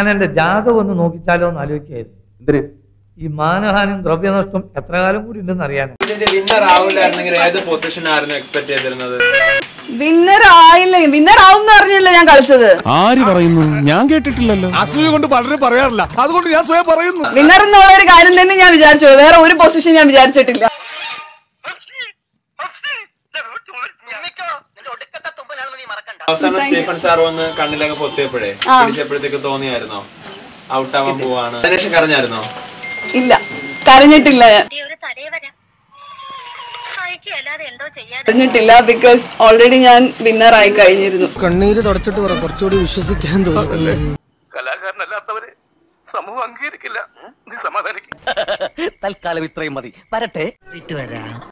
ഞാൻ എന്റെ ജാതകം ഒന്ന് നോക്കിച്ചാലോ എന്ന് ആലോചിക്കായിരുന്നു എന്തിന് ഈ മാനഹാനും ദ്രവ്യനഷ്ടം എത്ര കാലം കൂടി ഉണ്ടെന്ന് അറിയാൻ ഇതിന്റെ വിന്നർ ആവില്ലായിരുന്നെങ്കിൽ ഏത് പൊസിഷൻ ആയിരുന്നു എക്സ്പെക്ട് ചെയ്തിരുന്നത് വിന്നർ ആയില്ല വിന്നർ ആവും പറഞ്ഞില്ല ഞാൻ കളിച്ചത് ആര് പറയുന്നു ഞാൻ കേട്ടിട്ടില്ലല്ലോ അസൂയ കൊണ്ട് പലരും പറയാറില്ല അതുകൊണ്ട് ഞാൻ സ്വയം പറയുന്നു വിന്നർ എന്നുള്ള ഒരു കാര്യം തന്നെ ഞാൻ വിചാരിച്ചു വേറെ ഒരു പൊസിഷൻ ഞാൻ വിചാരിച്ചിട്ടില്ല അവസാനം സ്റ്റീഫൻ സാർ വന്ന് കണ്ണിലൊക്കെ പൊത്തിയപ്പോഴേ ആ. പിടിച്ചപ്പോഴത്തേക്ക് തോന്നിയായിരുന്നോ ഔട്ട് ആവാൻ പോവാണ് അതിനുശേഷം കരഞ്ഞായിരുന്നോ ഇല്ല കരഞ്ഞിട്ടില്ല ഞാൻ ഒരു തലവര സഹിക്കല്ലാതെ എന്തോ ചെയ്യാൻ കരഞ്ഞിട്ടില്ല ബിക്കോസ് ഓൾറെഡി ഞാൻ വിന്നർ ആയി കഴിഞ്ഞിരുന്നു കണ്ണീര് തുടച്ചിട്ട് പറ കുറച്ചുകൂടി വിശ്വസിക്കാൻ തോന്നുന്നു കലാകാരനല്ലാത്തവരെ സമൂഹം അംഗീകരിക്കില്ല നീ സമാധാനിക്കും തൽക്കാലം ഇത്രയും മതി വരട്ടെ